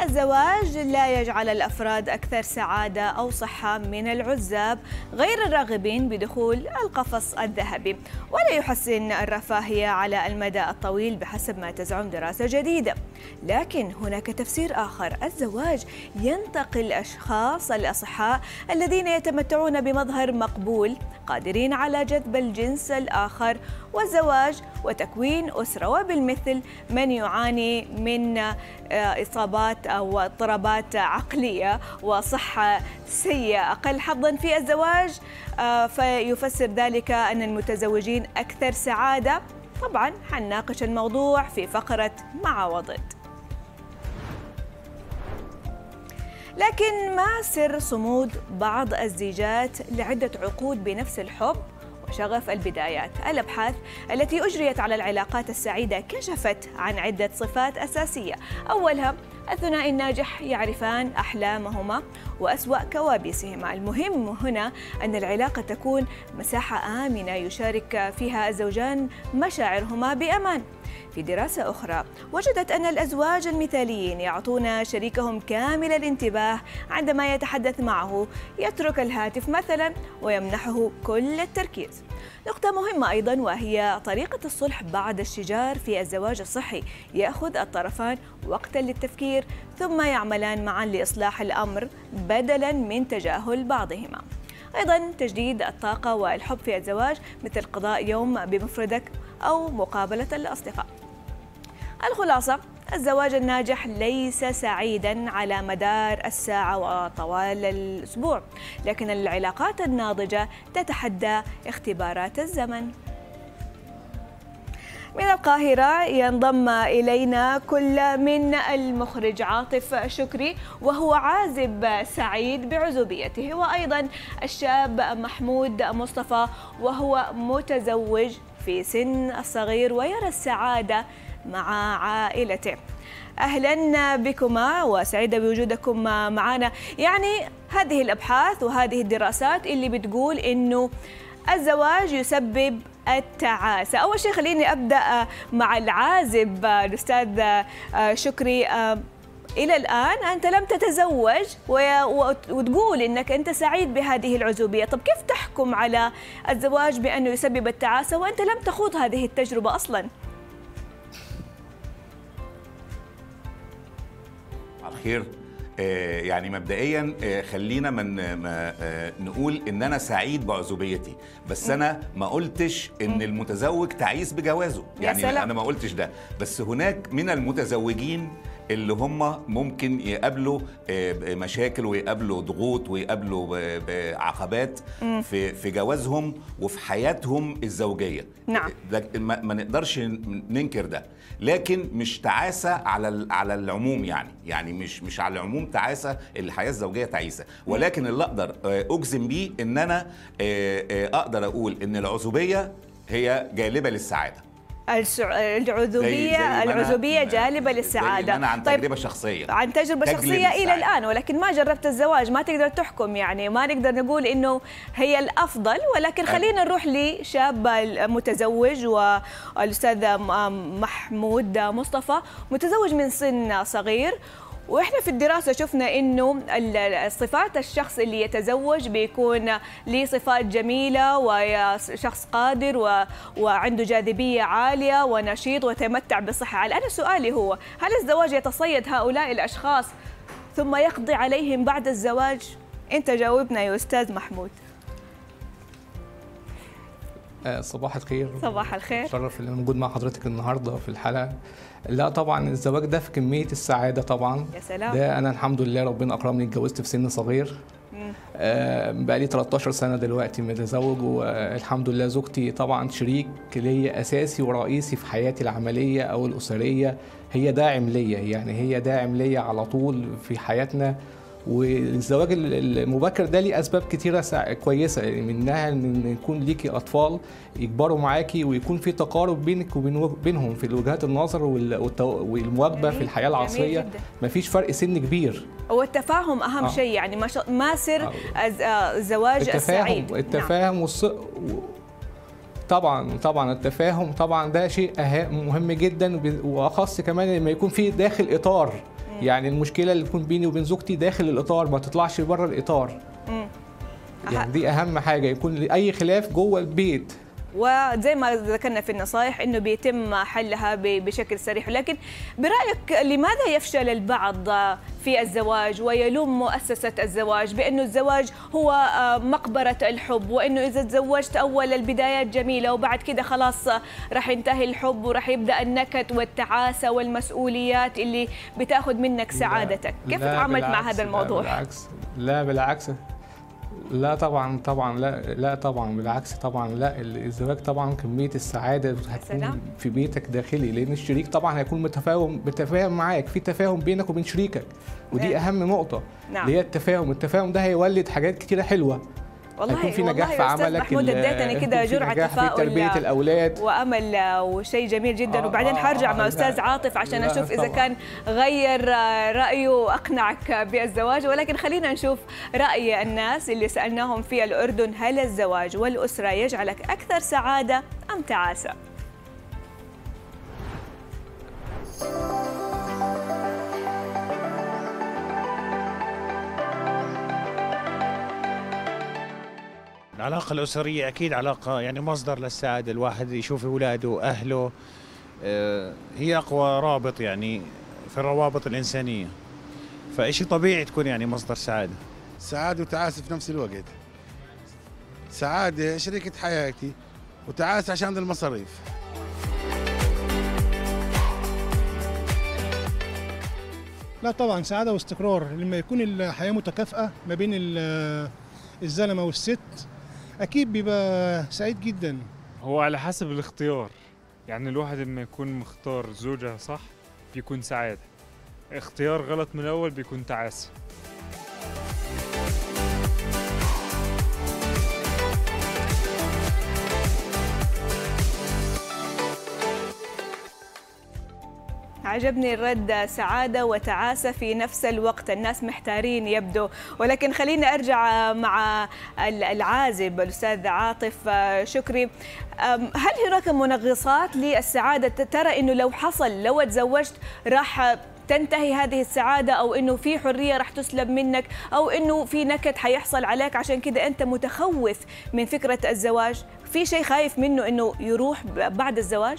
الزواج لا يجعل الافراد اكثر سعاده او صحه من العزاب غير الراغبين بدخول القفص الذهبي ولا يحسن الرفاهيه على المدى الطويل بحسب ما تزعم دراسه جديده لكن هناك تفسير اخر الزواج ينتقي الاشخاص الاصحاء الذين يتمتعون بمظهر مقبول قادرين على جذب الجنس الاخر والزواج وتكوين اسره وبالمثل من يعاني من اصابات او اضطرابات عقليه وصحه سيئه اقل حظا في الزواج فيفسر ذلك ان المتزوجين اكثر سعاده طبعا حنناقش الموضوع في فقره مع وضد لكن ما سر صمود بعض الزيجات لعده عقود بنفس الحب وشغف البدايات الابحاث التي اجريت على العلاقات السعيده كشفت عن عده صفات اساسيه اولها الثنائي الناجح يعرفان احلامهما واسوا كوابيسهما المهم هنا ان العلاقه تكون مساحه امنه يشارك فيها الزوجان مشاعرهما بامان في دراسة أخرى وجدت أن الأزواج المثاليين يعطون شريكهم كامل الانتباه عندما يتحدث معه يترك الهاتف مثلا ويمنحه كل التركيز نقطة مهمة أيضا وهي طريقة الصلح بعد الشجار في الزواج الصحي يأخذ الطرفان وقتا للتفكير ثم يعملان معا لإصلاح الأمر بدلا من تجاهل بعضهما أيضا تجديد الطاقة والحب في الزواج مثل قضاء يوم بمفردك أو مقابلة الأصدقاء الخلاصة الزواج الناجح ليس سعيدا على مدار الساعة وطوال الأسبوع لكن العلاقات الناضجة تتحدى اختبارات الزمن من القاهرة ينضم إلينا كل من المخرج عاطف شكري وهو عازب سعيد بعزوبيته وأيضا الشاب محمود مصطفى وهو متزوج في سن الصغير ويرى السعادة مع عائلته اهلا بكما وسعيده بوجودكم معنا يعني هذه الابحاث وهذه الدراسات اللي بتقول انه الزواج يسبب التعاسه اول شيء خليني ابدا مع العازب الاستاذ شكري الى الان انت لم تتزوج وتقول انك انت سعيد بهذه العزوبيه طب كيف تحكم على الزواج بانه يسبب التعاسه وانت لم تخوض هذه التجربه اصلا خير يعني مبدئيا خلينا من ما نقول ان انا سعيد بعزوبيتي بس انا ما قلتش ان المتزوج تعيس بجوازه يعني سلام. انا ما قلتش ده بس هناك من المتزوجين اللي هم ممكن يقابلوا مشاكل ويقابلوا ضغوط ويقابلوا عقبات في في جوازهم وفي حياتهم الزوجيه نعم ده ما نقدرش ننكر ده لكن مش تعاسه على على العموم يعني يعني مش مش على العموم تعاسه الحياه الزوجيه تعيسه ولكن اللي اقدر اجزم بيه ان انا اقدر اقول ان العزوبيه هي جالبه للسعاده العذوبيه العذوبيه جالبه للسعاده انا عن طيب تجربه شخصيه عن تجربه شخصيه للسعادة. الى الان ولكن ما جربت الزواج ما تقدر تحكم يعني ما نقدر نقول انه هي الافضل ولكن خلينا نروح لشاب متزوج والاستاذ محمود مصطفى متزوج من سن صغير واحنا في الدراسه شفنا انه صفات الشخص اللي يتزوج بيكون له صفات جميله وشخص قادر و... وعنده جاذبيه عاليه ونشيط ويتمتع بصحه انا سؤالي هو هل الزواج يتصيد هؤلاء الاشخاص ثم يقضي عليهم بعد الزواج انت جاوبنا يا استاذ محمود صباح الخير صباح الخير شرف ان انا موجود مع حضرتك النهارده في الحلقه لا طبعا الزواج ده في كميه السعاده طبعا يا سلام ده انا الحمد لله ربنا اكرمني اتجوزت في سن صغير آه بقى لي 13 سنه دلوقتي متزوج والحمد لله زوجتي طبعا شريك ليا اساسي ورئيسي في حياتي العمليه او الاسريه هي داعم ليا يعني هي داعم ليا على طول في حياتنا والزواج المبكر ده ليه اسباب كتيره كويسه يعني منها ان يكون ليكي اطفال يكبروا معاكي ويكون في تقارب بينك وبينهم في وجهات النظر والمواكبه في الحياه العصريه مفيش فرق سن كبير والتفاهم اهم آه. شيء يعني ما, شا... ما سر آه. الزواج التفاهم السعيد التفاهم نعم. والص... طبعا طبعا التفاهم طبعا ده شيء مهم جدا واخص كمان لما يكون في داخل اطار يعني المشكله اللي تكون بيني وبين زوجتي داخل الاطار ما تطلعش بره الاطار مم. يعني دي اهم حاجه يكون اي خلاف جوه البيت وزي ما ذكرنا في النصائح انه بيتم حلها ب- بشكل سريع لكن برايك لماذا يفشل البعض في الزواج ويلوم مؤسسه الزواج بانه الزواج هو آه، مقبره الحب وانه اذا تزوجت اول البدايات جميله وبعد كده خلاص آه، راح ينتهي الحب وراح يبدا النكد والتعاسه والمسؤوليات اللي بتاخذ منك سعادتك كيف لا تتعاملت مع بالعكس، هذا لا الموضوع بالعكس لا بالعكس لا طبعا طبعا لا لا طبعا بالعكس طبعا لا الزواج طبعا كميه السعاده سلام. هتكون في بيتك داخلي لان الشريك طبعا هيكون متفاهم متفاهم معاك في تفاهم بينك وبين شريكك ودي نعم. اهم نقطه نعم. اللي هي التفاهم التفاهم ده هيولد حاجات كتيره حلوه والله هيكون في والله نجاح يا في أستاذ عملك محمود ال- اديتني هيكون كده في جرعه نجاح في تفاؤل تربيه الاولاد وامل وشيء جميل جدا آه، وبعدين آه، حرجع آه، مع لا. استاذ عاطف عشان لا، اشوف اذا طبعاً. كان غير آه، رايه واقنعك بالزواج ولكن خلينا نشوف راي الناس اللي سالناهم في الاردن هل الزواج والاسره يجعلك اكثر سعاده ام تعاسه العلاقة الأسرية أكيد علاقة يعني مصدر للسعادة الواحد يشوف أولاده أهله آه، هي أقوى رابط يعني في الروابط الإنسانية فإشي طبيعي تكون يعني مصدر سعادة سعادة وتعاسة في نفس الوقت سعادة شريكة حياتي وتعاسة عشان المصاريف لا طبعا سعاده واستقرار لما يكون الحياه متكافئه ما بين ال- الزلمه والست اكيد بيبقى سعيد جدا هو على حسب الاختيار يعني الواحد لما يكون مختار زوجة صح بيكون سعادة اختيار غلط من الأول بيكون تعاسة عجبني الرد سعادة وتعاسة في نفس الوقت الناس محتارين يبدو ولكن خليني أرجع مع العازب الأستاذ عاطف شكري أم، هل هناك منغصات للسعادة ترى أنه لو حصل لو تزوجت راح تنتهي هذه السعادة أو أنه في حرية راح تسلب منك أو أنه في نكد حيحصل عليك عشان كده أنت متخوف من فكرة الزواج في شيء خايف منه أنه يروح بعد الزواج؟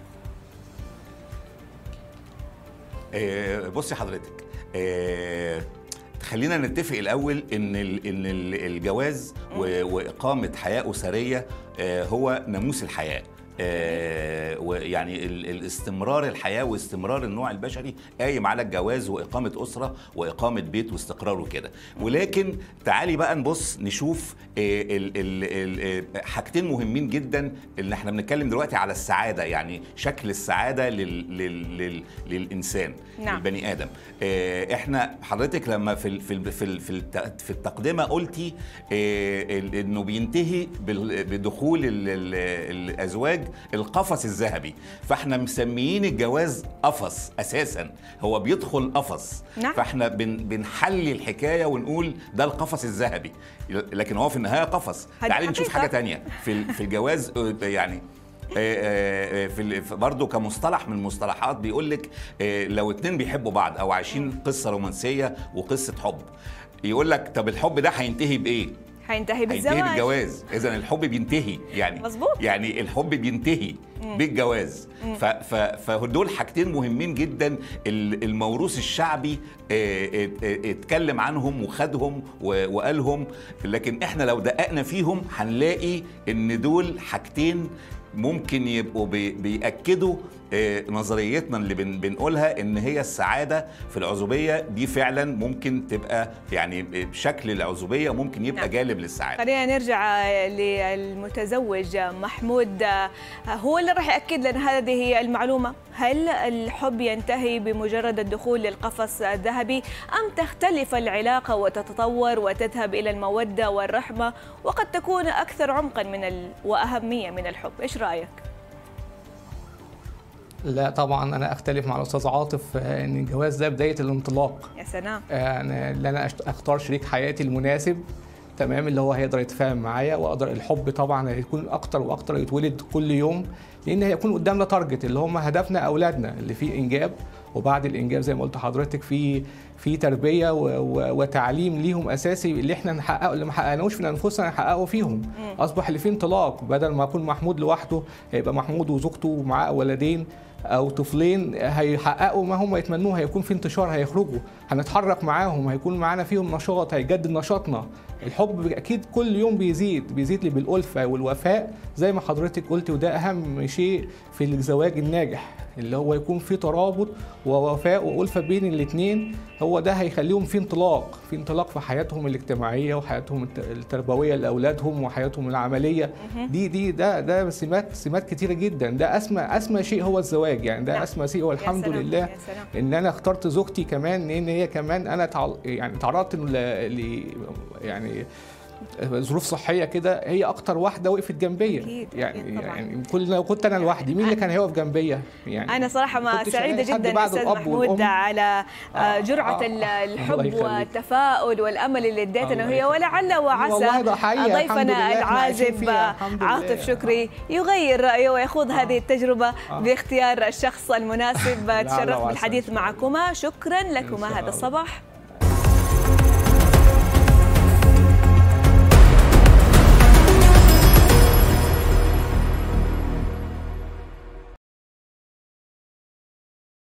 آه، بصي حضرتك آه، خلينا نتفق الاول ان ال- ان ال- الجواز و- واقامه حياه اسريه آه، هو ناموس الحياه آه، ويعني ال- الاستمرار الحياه واستمرار النوع البشري قايم على الجواز واقامه اسره واقامه بيت واستقرار وكده ولكن تعالي بقى نبص نشوف آه، ال- ال- ال- حاجتين مهمين جدا اللي احنا بنتكلم دلوقتي على السعاده يعني شكل السعاده لل لل لل للانسان نعم. البني ادم آه، احنا حضرتك لما في ال- في ال- في ال- في الت- في التقدمه قلتي آه، ال- انه بينتهي بال- بدخول ال- ال- الازواج القفص الذهبي فاحنا مسميين الجواز قفص اساسا هو بيدخل قفص نعم. فاحنا بن بنحلي الحكايه ونقول ده القفص الذهبي لكن هو في النهايه قفص هذه تعالي نشوف حقيقة. حاجه تانية في ال- في الجواز آه، يعني آه، آه، في ال- في- برضه كمصطلح من المصطلحات بيقول لك آه، لو اتنين بيحبوا بعض او عايشين قصه رومانسيه وقصه حب يقول لك طب الحب ده هينتهي بايه؟ هينتهي بالزواج هينتهي بالجواز اذا الحب بينتهي يعني مظبوط. يعني الحب بينتهي بالجواز ف- ف- فدول حاجتين مهمين جدا ال- الموروث الشعبي آه، ات- ات- اتكلم عنهم وخدهم و- وقالهم لكن احنا لو دققنا فيهم هنلاقي ان دول حاجتين ممكن يبقوا بي- بيأكدوا آه، نظريتنا اللي بن بنقولها ان هي السعاده في العزوبيه دي فعلا ممكن تبقى يعني بشكل العزوبيه ممكن يبقى نعم. جالب للسعاده خلينا نرجع للمتزوج محمود هو اللي راح يأكد لنا هذه هي المعلومة هل الحب ينتهي بمجرد الدخول للقفص الذهبي أم تختلف العلاقة وتتطور وتذهب إلى المودة والرحمة وقد تكون أكثر عمقا من ال... وأهمية من الحب إيش رأيك؟ لا طبعا انا اختلف مع الاستاذ عاطف آه، ان الجواز ده بدايه الانطلاق يا سلام آه، انا اللي انا أشت- اختار شريك حياتي المناسب تمام اللي هو هيقدر يتفاهم معايا واقدر الحب طبعا هيكون اكتر واكتر يتولد كل يوم لان هيكون قدامنا تارجت اللي هم هدفنا اولادنا اللي فيه انجاب وبعد الانجاب زي ما قلت لحضرتك في في تربيه و- و- وتعليم ليهم اساسي اللي احنا نحققه اللي ما حققناهوش في انفسنا نحققه فيهم اصبح اللي فيه انطلاق بدل ما يكون محمود لوحده هيبقى محمود وزوجته ومعاه ولدين او طفلين هيحققوا ما هم يتمنوه هيكون في انتشار هيخرجوا هنتحرك معاهم هيكون معانا فيهم نشاط هيجدد نشاطنا الحب اكيد كل يوم بيزيد بيزيد لي بالالفه والوفاء زي ما حضرتك قلت وده اهم شيء في الزواج الناجح اللي هو يكون في ترابط ووفاء والفه بين الاثنين هو ده هيخليهم في انطلاق في انطلاق في حياتهم الاجتماعيه وحياتهم الت- التربويه لاولادهم وحياتهم العمليه دي دي ده ده سمات سمات كتيره جدا ده اسمى اسمى شيء هو الزواج يعني ده نعم. اسمى شيء هو يا الحمد سلام، لله يا سلام. ان انا اخترت زوجتي كمان ان هي كمان انا تعل... يعني تعرضت ل... ل... يعني ظروف صحيه كده هي اكتر واحده وقفت جنبيا أكيد، يعني أكيد طبعاً. يعني كل لو كنت انا لوحدي مين اللي كان هيقف جنبيا يعني أنا صراحة ما كنتش سعيدة ألاقي حد جدا بعد أستاذ الأب محمود والأم. على آه، آه، جرعة آه. ال- الله الحب يخليك. والتفاؤل والأمل اللي اديتنا الله وهي يخليك. ولعل وعسى والله ده حقيقة، الحمد ضيفنا لله إحنا عايشين العازب فيها، الحمد لله. عاطف شكري يغير رأيه ويخوض هذه التجربة آه. باختيار الشخص المناسب لعل تشرفت وعسى بالحديث إن شاء الله. معكما شكرا إن لكما شاء هذا الله. الصباح